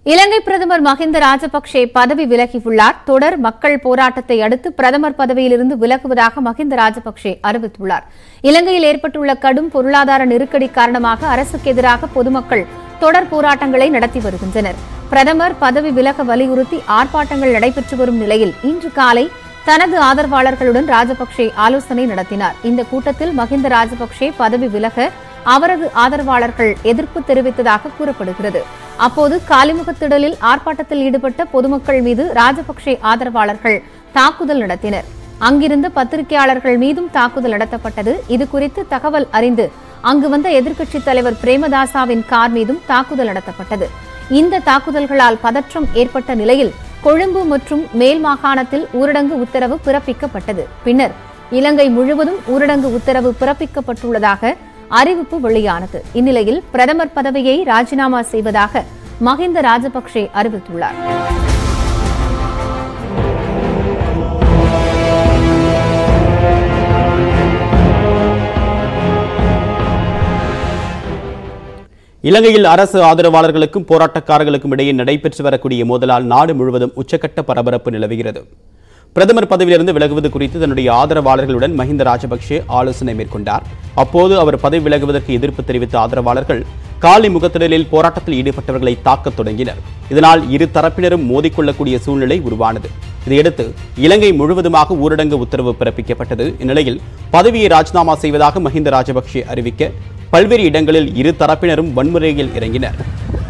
இலங்கை பிரதமர் மஹிந்த ராஜபக்சே பதவி விலகியுள்ளார் தொடர் மக்கள் போராட்டத்தை அடுத்து பிரதமர் பதவியிலிருந்து விலகுவதாக மஹிந்த ராஜபக்சே அறிவித்துள்ளார் இலங்கையில் ஏற்பட்டுள்ள கடும் பொருளாதார நெருக்கடி காரணமாக அரசுக்கு எதிராக பொதுமக்கள் தொடர் போராட்டங்களை நடத்தி வருகின்றனர் பிரதமர் பதவி விலக வலியுறுத்தி ஆர்ப்பாட்டங்கள் நடைபெற்று வரும் நிலையில் இன்று காலை தனது ஆதரவாளர்களுடன் ராஜபக்சே ஆலோசனை நடத்தினார் இந்த கூட்டத்தில் மஹிந்த ராஜபக்சே பதவி விலக அவரது ஆதரவாளர்கள் எதிர்ப்பு தெரிவித்ததாக கூறப்படுகிறது அப்போது காலிமுகத்திடலில் ஆர்ப்பாட்டத்தில் ஈடுபட்ட பொதுமக்கள் மீது ராஜபக்சே ஆதரவாளர்கள் தாக்குதல் நடத்தினர் அங்கிருந்த பத்திரிகையாளர்கள் மீதும் தாக்குதல் நடத்தப்பட்டது இதுகுறித்து தகவல் அறிந்து அங்கு வந்த எதிர்க்கட்சித் தலைவர் பிரேமதாசாவின் கார் மீதும் தாக்குதல் நடத்தப்பட்டது இந்த தாக்குதல்களால் பதற்றம் ஏற்பட்ட நிலையில் கொழும்பு மற்றும் மேல் மாகாணத்தில் ஊரடங்கு உத்தரவு பிறப்பிக்கப்பட்டது பின்னர் இலங்கை முழுவதும் ஊரடங்கு உத்தரவு பிறப்பிக்கப்பட்டுள்ளதாக அறிவிப்பு வெளியானது இந்நிலையில் பிரதமர் பதவியை ராஜினாமா செய்வதாக மஹிந்த ராஜபக்சே அறிவித்துள்ளார் இலங்கையில் அரசு ஆதரவாளர்களுக்கும் போராட்டக்காரர்களுக்கும் இடையே நடைபெற்று வரக்கூடிய மோதலால் நாடு முழுவதும் உச்சக்கட்ட பரபரப்பு நிலவுகிறது பிரதமர் பதவியிலிருந்து விலகுவது குறித்து தன்னுடைய ஆதரவாளர்களுடன் மஹிந்த ராஜபக்சே ஆலோசனை மேற்கொண்டார் அப்போது அவர் பதவி விலகுவதற்கு எதிர்ப்பு தெரிவித்த ஆதரவாளர்கள் காலி முகத்திடலில் போராட்டத்தில் ஈடுபட்டவர்களை தாக்கத் தொடங்கினர் இதனால் இரு தரப்பினரும் மோதிக்கொள்ளக்கூடிய சூழ்நிலை உருவானது இதையடுத்து இலங்கை முழுவதுமாக ஊரடங்கு உத்தரவு பிறப்பிக்கப்பட்டது இந்நிலையில் பதவியை ராஜினாமா செய்வதாக மஹிந்த ராஜபக்சே அறிவிக்க பல்வேறு இடங்களில் இரு தரப்பினரும் வன்முறையில் இறங்கினர்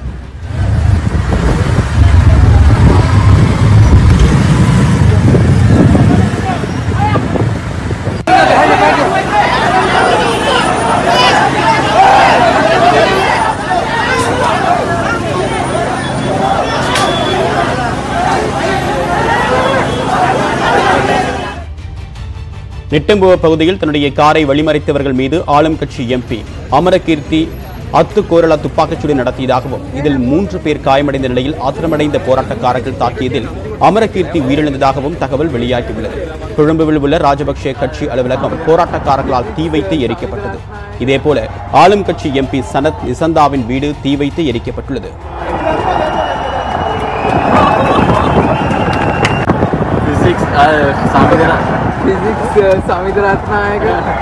நெட்டம்புவ பகுதியில் தன்னுடைய காரை வழிமறைத்தவர்கள் மீது ஆளும் கட்சி எம்பி அமரகீர்த்தி அத்து கோரளா துப்பாக்கிச்சூடு நடத்தியதாகவும் இதில் மூன்று பேர் காயமடைந்த நிலையில் ஆத்திரமடைந்த போராட்டக்காரர்கள் தாக்கியதில் அமரகீர்த்தி உயிரிழந்ததாகவும் தகவல் வெளியாகியுள்ளது கொழும்புவில் உள்ள ராஜபக்சே கட்சி அலுவலகம் போராட்டக்காரர்களால் தீ வைத்து எரிக்கப்பட்டது இதேபோல ஆளும் கட்சி எம்பி சனத் நிசந்தாவின் வீடு தீ வைத்து எரிக்கப்பட்டுள்ளது ಫಿಸಿಕ್ಸ್ ಸಂವಿಧಾನ ಫಿಸಿಕ್ಸ್ ಸಂವಿಧಾನಾತ್ಮಕ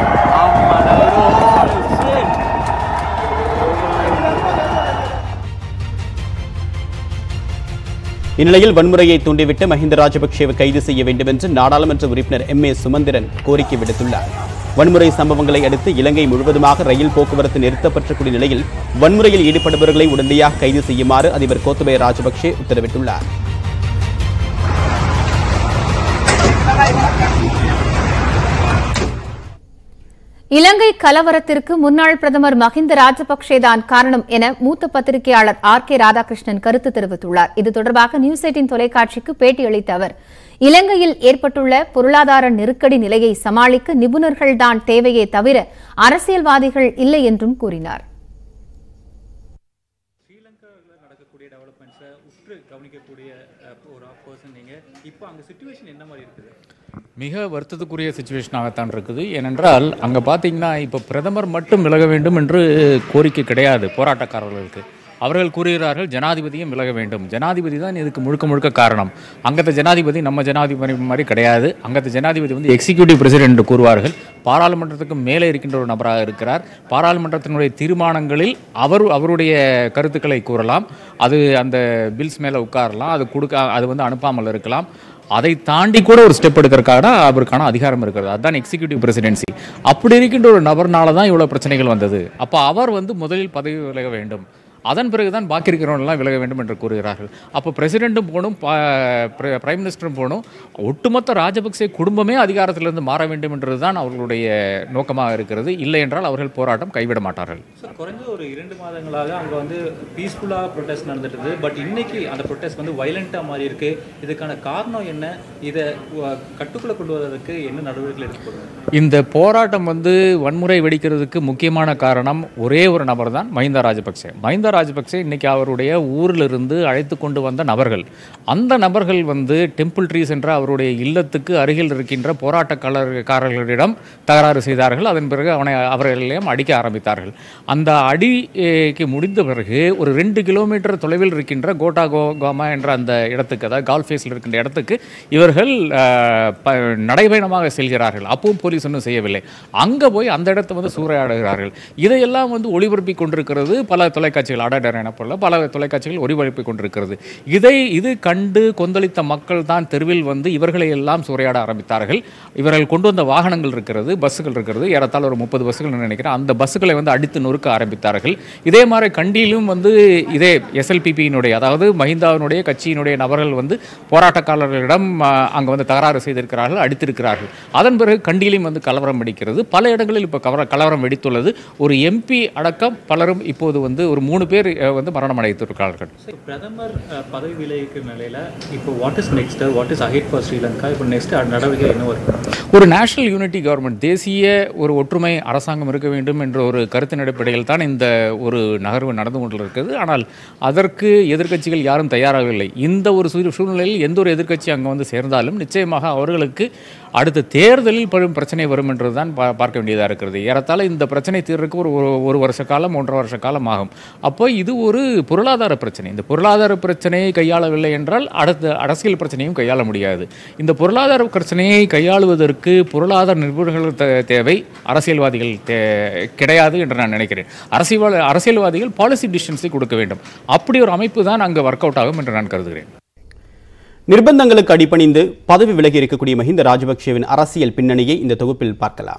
இந்நிலையில் வன்முறையை தூண்டிவிட்டு மஹிந்த ராஜபக்சேவை கைது செய்ய வேண்டும் என்று நாடாளுமன்ற உறுப்பினர் எம் ஏ சுமந்திரன் கோரிக்கை விடுத்துள்ளார் வன்முறை சம்பவங்களை அடுத்து இலங்கை முழுவதுமாக ரயில் போக்குவரத்து நிறுத்தப்பட்டிருக்கூடிய நிலையில் வன்முறையில் ஈடுபடுபவர்களை உடனடியாக கைது செய்யுமாறு அதிபர் கோத்தபய ராஜபக்சே உத்தரவிட்டுள்ளார் இலங்கை கலவரத்திற்கு முன்னாள் பிரதமர் மஹிந்த ராஜபக்சே தான் காரணம் என மூத்த பத்திரிகையாளர் ஆர் கே ராதாகிருஷ்ணன் கருத்து தெரிவித்துள்ளார் இது தொடர்பாக நியூஸ் எயிட்டின் தொலைக்காட்சிக்கு பேட்டியளித்த அவர் இலங்கையில் ஏற்பட்டுள்ள பொருளாதார நெருக்கடி நிலையை சமாளிக்க நிபுணர்கள்தான் தேவையே தவிர அரசியல்வாதிகள் இல்லை என்றும் கூறினார் ஸ்ரீலங்காவில் நடக்கக்கூடிய டெவலப்மெண்ட்ஸை உற்று கவனிக்கக்கூடிய அஹ், ஒரு பர்சன் நீங்கள் இப்போ அங்கே சுச்சுவேஷன் என்ன மாதிரி இருக்குது மிக வருத்தத்துக்குரிய சுச்சுவேஷனாகத்தான் இருக்குது ஏனென்றால் அங்கே பார்த்தீங்கன்னா இப்போ பிரதமர் மட்டும் விலக வேண்டும் என்று கோரிக்கை கிடையாது போராட்டக்காரர்களுக்கு அவர்கள் கூறுகிறார்கள் ஜனாதிபதியும் விலக வேண்டும் ஜனாதிபதி தான் இதுக்கு முழுக்க முழுக்க காரணம் அங்கத்த ஜனாதிபதி நம்ம ஜனாதிபதி மாதிரி கிடையாது அங்கத்த ஜனாதிபதி வந்து எக்ஸிக்யூட்டிவ் பிரசிடென்ட் என்று கூறுவார்கள் பாராளுமன்றத்துக்கு மேலே இருக்கின்ற ஒரு நபராக இருக்கிறார் பாராளுமன்றத்தினுடைய தீர்மானங்களில் அவர் அவருடைய கருத்துக்களை கூறலாம் அது அந்த பில்ஸ் மேலே உட்காரலாம் அது கொடுக்க அது வந்து அனுப்பாமல் இருக்கலாம் அதை தாண்டி கூட ஒரு ஸ்டெப் எடுக்கிறதுக்காக அவருக்கான அதிகாரம் இருக்கிறது அதுதான் எக்ஸிக்யூட்டிவ் பிரசிடென்சி அப்படி இருக்கின்ற ஒரு நபர்னால தான் இவ்வளோ பிரச்சனைகள் வந்தது அப்போ அவர் வந்து முதலில் பதவி விலக வேண்டும் அதன் பிறகு தான் பாக்கி இருக்கிறவங்களாம் விலக வேண்டும் என்று கூறுகிறார்கள் அப்போ பிரசிடெண்ட்டும் போகணும் பிரைம் மினிஸ்டரும் போகணும் ஒட்டுமொத்த ராஜபக்சே குடும்பமே அதிகாரத்திலிருந்து மாற வேண்டும் என்றது தான் அவர்களுடைய நோக்கமாக இருக்கிறது இல்லை என்றால் அவர்கள் போராட்டம் கைவிட மாட்டார்கள் சார் குறைஞ்ச ஒரு இரண்டு மாதங்களாக அங்கே வந்து பீஸ்ஃபுல்லாக ப்ரொட்டஸ்ட் நடந்துட்டு பட் இன்னைக்கு அந்த ப்ரொட்டஸ்ட் வந்து வைலண்ட்டாக மாறி இருக்கு இதுக்கான காரணம் என்ன இதை அஹ், கட்டுக்குள்ளே கொண்டு வருவதற்கு என்ன நடவடிக்கைகள் எடுக்கப்படுது இந்த போராட்டம் வந்து வன்முறை வெடிக்கிறதுக்கு முக்கியமான காரணம் ஒரே ஒரு நபர் தான் மஹிந்தா ராஜபக்சே மஹிந்தா ராஜபக்சே இன்னைக்கு அவருடைய ஊரிலிருந்து அழைத்து கொண்டு வந்த நபர்கள் அந்த நபர்கள் வந்து டெம்பிள் ட்ரீஸ் என்ற அவருடைய இல்லத்துக்கு அருகில் இருக்கின்ற போராட்டக்காரர்களிடம் தகராறு செய்தார்கள் அதன் பிறகு அவனை அவர்களையும் அடிக்க ஆரம்பித்தார்கள் அந்த அடிக்கு முடிந்த பிறகு ஒரு ரெண்டு கிலோமீட்டர் தொலைவில் இருக்கின்ற கோட்டா கோ கோமா என்ற அந்த இடத்துக்கு அதாவது கால்ஃபேஸில் இருக்கின்ற இடத்துக்கு இவர்கள் அஹ், ப- நடைபயணமாக செல்கிறார்கள் அப்பவும் போலீஸ் ஒன்றும் செய்யவில்லை அங்கே போய் அந்த இடத்தை வந்து சூறையாடுகிறார்கள் இதையெல்லாம் வந்து ஒளிபரப்பி கொண்டிருக்கிறது பல தொலைக்காட்சிகள் அடடர் எனப்படல பல தொலைக்காட்சிகள் ஒளிபரப்பி கொண்டிருக்கிறது இதை இது கண்டு கொந்தளித்த மக்கள் தான் தெருவில் வந்து இவர்களை எல்லாம் சூறையாட ஆரம்பித்தார்கள் இவர்கள் கொண்டு வந்த வாகனங்கள் இருக்கிறது பஸ்ஸுகள் இருக்கிறது ஏறத்தாழ ஒரு முப்பது பஸ்ஸுகள் நினைக்கிறேன் அந்த பஸ்ஸுகளை வந்து அடித்து நொறுக்க ஆரம்பித்தார்கள் இதே மாதிரி கண்டியிலும் வந்து இதே எஸ்எல்பிபியினுடைய அதாவது மஹிந்தாவினுடைய கட்சியினுடைய நபர்கள் வந்து போராட்டக்காரர்களிடம் அங்கே வந்து தகராறு செய்திருக்கிறார்கள் அடித்திருக்கிறார்கள் அதன் பிறகு கண்டியிலும் வந்து கலவரம் வெடிக்கிறது பல இடங்களில் இப்போ கவர கலவரம் வெடித்துள்ளது ஒரு எம்பி அடக்கம் பலரும் இப்போது வந்து ஒரு மூணு பேர் அஹ், வந்து மரணம் அடைத்திருக்கிறார்கள் சார் பிரதமர் அஹ், பதவி விலகிக்கிற நிலையில இப்போ what is next what is ahead for Sri Lanka இப்போ நெக்ஸ்ட் நடவடிக்கை என்ன வரும் ஒரு நேஷனல் யூனிட்டி கவர்மெண்ட் தேசிய ஒரு ஒற்றுமை அரசாங்கம் இருக்க வேண்டும் என்ற ஒரு கருத்தின் அடிப்படையில் தான் இந்த ஒரு நகர்வு நடந்து கொண்டிருக்கிறது ஆனால் அதற்கு எதிர்க்கட்சிகள் யாரும் தயாராகவில்லை இந்த ஒரு சூழ்- சூழ்நிலையில் எந்த ஒரு எதிர்க்கட்சி அங்கே வந்து சேர்ந்தாலும் நிச்சயமாக அவர்களுக்கு அடுத்த தேர்தலில் பெரும் பிரச்சனை வரும் என்று தான் பா பார்க்க வேண்டியதாக இருக்கிறது ஏறத்தாழ இந்த பிரச்சனை தீர்றதுக்கு ஒரு ஒரு- ஒரு வருஷ காலம் ஒன்றரை வருஷ காலம் ஆகும் அப்போ இது ஒரு பொருளாதார பிரச்சனை இந்த பொருளாதார பிரச்சனையை கையாளவில்லை என்றால் அடுத்த அரசியல் பிரச்சனையும் கையாள முடியாது இந்த பொருளாதார பிரச்சனையை கையாளுவதற்கு பொருளாதார நிபுணர்கள் தே- தேவை அரசியல்வாதிகள் தே கிடையாது என்று நான் நினைக்கிறேன் அரசியல் அரசியல்வாதிகள் பாலிசி டிசிஷன்ஸை கொடுக்க வேண்டும் அப்படி ஒரு அமைப்பு தான் அங்கே ஒர்க் அவுட் ஆகும் என்று நான் கருதுகிறேன் நிர்பந்தங்களுக்கு அடிபணிந்து பதவி விலகி இருக்கக்கூடிய மஹிந்த ராஜபக்சேவின் அரசியல் பின்னணியை இந்த தொகுப்பில் பார்க்கலாம்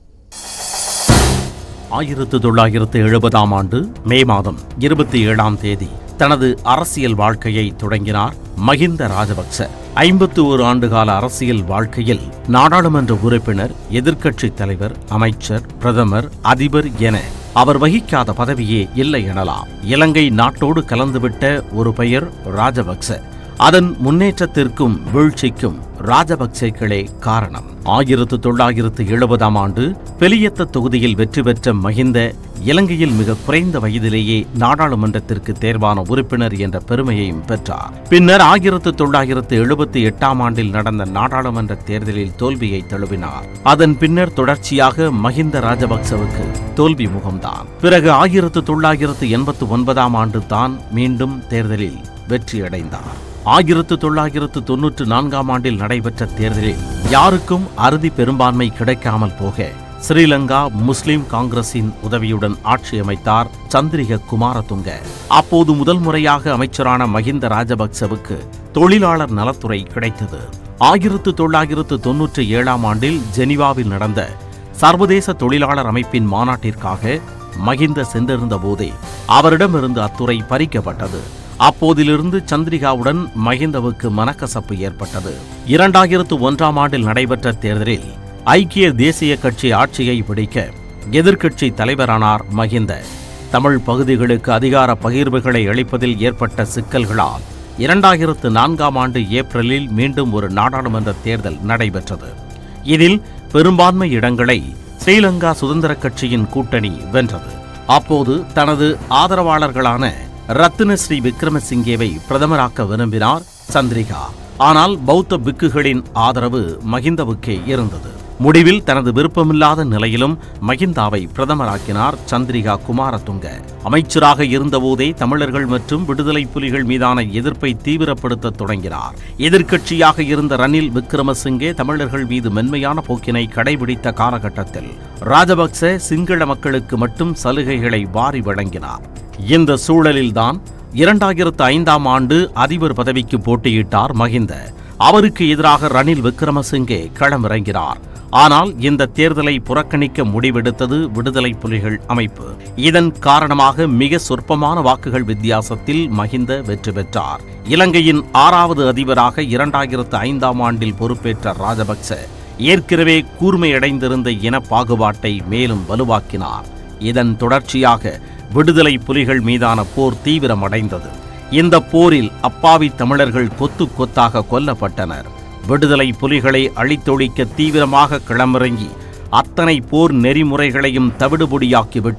ஆயிரத்து தொள்ளாயிரத்து எழுபதாம் ஆண்டு மே மாதம் இருபத்தி ஏழாம் தேதி தனது அரசியல் வாழ்க்கையை தொடங்கினார் மஹிந்த ராஜபக்ச ஐம்பத்து ஒரு ஆண்டுகால அரசியல் வாழ்க்கையில் நாடாளுமன்ற உறுப்பினர் எதிர்க்கட்சித் தலைவர் அமைச்சர் பிரதமர் அதிபர் என அவர் வகிக்காத பதவியே இல்லை எனலாம் இலங்கை நாட்டோடு கலந்துவிட்ட ஒரு பெயர் ராஜபக்ச அதன் முன்னேற்றத்திற்கும் வீழ்ச்சிக்கும் ராஜபக்சேக்களே காரணம் ஆயிரத்து தொள்ளாயிரத்து எழுபதாம் ஆண்டு பெலியத்த தொகுதியில் வெற்றி பெற்ற மஹிந்த இலங்கையில் மிக குறைந்த வயதிலேயே நாடாளுமன்றத்திற்கு தேர்வான உறுப்பினர் என்ற பெருமையையும் பெற்றார் பின்னர் ஆயிரத்து தொள்ளாயிரத்து எழுபத்தி எட்டாம் ஆண்டில் நடந்த நாடாளுமன்ற தேர்தலில் தோல்வியை தழுவினார் அதன் பின்னர் தொடர்ச்சியாக மஹிந்த ராஜபக்சவுக்கு தோல்வி முகம்தான் பிறகு ஆயிரத்து தொள்ளாயிரத்து எண்பத்து ஒன்பதாம் ஆண்டு தான் மீண்டும் தேர்தலில் வெற்றியடைந்தார் ஆயிரத்து தொள்ளாயிரத்து தொன்னூற்று நான்காம் ஆண்டில் நடைபெற்ற தேர்தலில் யாருக்கும் அறுதி பெரும்பான்மை கிடைக்காமல் போக ஸ்ரீலங்கா முஸ்லிம் காங்கிரசின் உதவியுடன் ஆட்சி அமைத்தார் சந்திரிக குமாரதுங்க அப்போது முதல் முறையாக அமைச்சரான மஹிந்த ராஜபக்சவுக்கு தொழிலாளர் நலத்துறை கிடைத்தது ஆயிரத்து தொள்ளாயிரத்து தொன்னூற்றி ஏழாம் ஆண்டில் ஜெனீவாவில் நடந்த சர்வதேச தொழிலாளர் அமைப்பின் மாநாட்டிற்காக மஹிந்த சென்றிருந்த போதே அவரிடமிருந்து அத்துறை பறிக்கப்பட்டது அப்போதிலிருந்து சந்திரிகாவுடன் மஹிந்தவுக்கு மனக்கசப்பு ஏற்பட்டது இரண்டாயிரத்து ஒன்றாம் ஆண்டில் நடைபெற்ற தேர்தலில் ஐக்கிய தேசிய கட்சி ஆட்சியை பிடிக்க எதிர்க்கட்சி தலைவரானார் மஹிந்த தமிழ் பகுதிகளுக்கு அதிகார பகிர்வுகளை அளிப்பதில் ஏற்பட்ட சிக்கல்களால் இரண்டாயிரத்து நான்காம் ஆண்டு ஏப்ரலில் மீண்டும் ஒரு நாடாளுமன்ற தேர்தல் நடைபெற்றது இதில் பெரும்பான்மை இடங்களை ஸ்ரீலங்கா சுதந்திர கட்சியின் கூட்டணி வென்றது அப்போது தனது ஆதரவாளர்களான ரத்தின ஸ்ரீ விக்ரமசிங்கேவை பிரதமராக்க விரும்பினார் சந்திரிகா ஆனால் பௌத்த பிக்குகளின் ஆதரவு மகிந்தவுக்கே இருந்தது முடிவில் தனது விருப்பமில்லாத நிலையிலும் மகிந்தாவை பிரதமராக்கினார் சந்திரிகா குமாரதுங்க அமைச்சராக இருந்தபோதே தமிழர்கள் மற்றும் விடுதலை புலிகள் மீதான எதிர்ப்பை தீவிரப்படுத்த தொடங்கினார் எதிர்க்கட்சியாக இருந்த ரணில் விக்ரமசிங்கே தமிழர்கள் மீது மென்மையான போக்கினை கடைபிடித்த காலகட்டத்தில் ராஜபக்ச சிங்கள மக்களுக்கு மட்டும் சலுகைகளை வாரி வழங்கினார் இந்த சூழலில்தான் இரண்டாயிரத்து ஐந்தாம் ஆண்டு அதிபர் பதவிக்கு போட்டியிட்டார் மகிந்த அவருக்கு எதிராக ரணில் விக்ரமசிங்கே களமிறங்கினார் ஆனால் இந்த தேர்தலை புறக்கணிக்க முடிவெடுத்தது விடுதலை புலிகள் அமைப்பு இதன் காரணமாக மிக சொற்பமான வாக்குகள் வித்தியாசத்தில் மகிந்த வெற்றி பெற்றார் இலங்கையின் ஆறாவது அதிபராக இரண்டாயிரத்து ஐந்தாம் ஆண்டில் பொறுப்பேற்ற ராஜபக்ச ஏற்கனவே கூர்மையடைந்திருந்த இன பாகுபாட்டை மேலும் வலுவாக்கினார் இதன் தொடர்ச்சியாக விடுதலை புலிகள் மீதான போர் தீவிரமடைந்தது இந்த போரில் அப்பாவி தமிழர்கள் கொத்து கொத்தாக கொல்லப்பட்டனர் விடுதலை புலிகளை அழித்தொழிக்க தீவிரமாக களமிறங்கி அத்தனை போர் நெறிமுறைகளையும் தவிடுபொடியாக்கிவிட்டு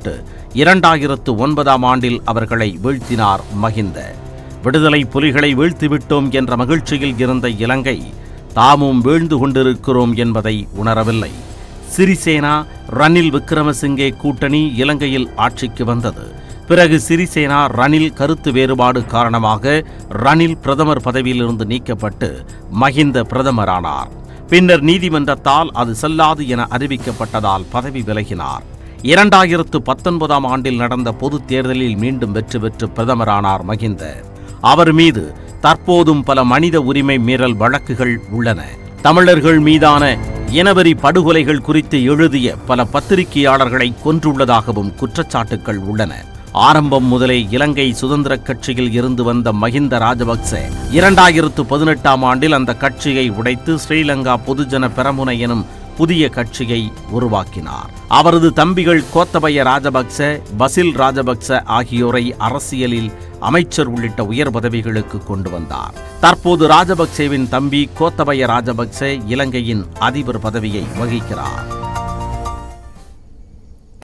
இரண்டாயிரத்து ஒன்பதாம் ஆண்டில் அவர்களை வீழ்த்தினார் மகிந்த விடுதலை புலிகளை வீழ்த்திவிட்டோம் என்ற மகிழ்ச்சியில் இருந்த இலங்கை தாமும் வீழ்ந்து கொண்டிருக்கிறோம் என்பதை உணரவில்லை சிறிசேனா ரணில் விக்ரமசிங்கே கூட்டணி இலங்கையில் ஆட்சிக்கு வந்தது பிறகு சிறிசேனா ரணில் கருத்து வேறுபாடு காரணமாக ரணில் பிரதமர் பதவியிலிருந்து நீக்கப்பட்டு மஹிந்த பிரதமரானார் பின்னர் நீதிமன்றத்தால் அது செல்லாது என அறிவிக்கப்பட்டதால் பதவி விலகினார் இரண்டாயிரத்து பத்தொன்பதாம் ஆண்டில் நடந்த பொதுத் தேர்தலில் மீண்டும் வெற்றி பெற்று பிரதமரானார் மகிந்த அவர் மீது தற்போதும் பல மனித உரிமை மீறல் வழக்குகள் உள்ளன தமிழர்கள் மீதான இனவெறி படுகொலைகள் குறித்து எழுதிய பல பத்திரிகையாளர்களை கொன்றுள்ளதாகவும் குற்றச்சாட்டுகள் உள்ளன ஆரம்பம் முதலே இலங்கை சுதந்திர கட்சியில் இருந்து வந்த மஹிந்த ராஜபக்ச இரண்டாயிரத்து பதினெட்டாம் ஆண்டில் அந்த கட்சியை உடைத்து ஸ்ரீலங்கா பொதுஜன பெரமுன எனும் புதிய கட்சியை உருவாக்கினார் அவரது தம்பிகள் கோத்தபய ராஜபக்ச பசில் ராஜபக்ச ஆகியோரை அரசியலில் அமைச்சர் உள்ளிட்ட உயர் பதவிகளுக்கு கொண்டு வந்தார் தற்போது ராஜபக்சேவின் தம்பி கோத்தபய ராஜபக்ச இலங்கையின் அதிபர் பதவியை வகிக்கிறார்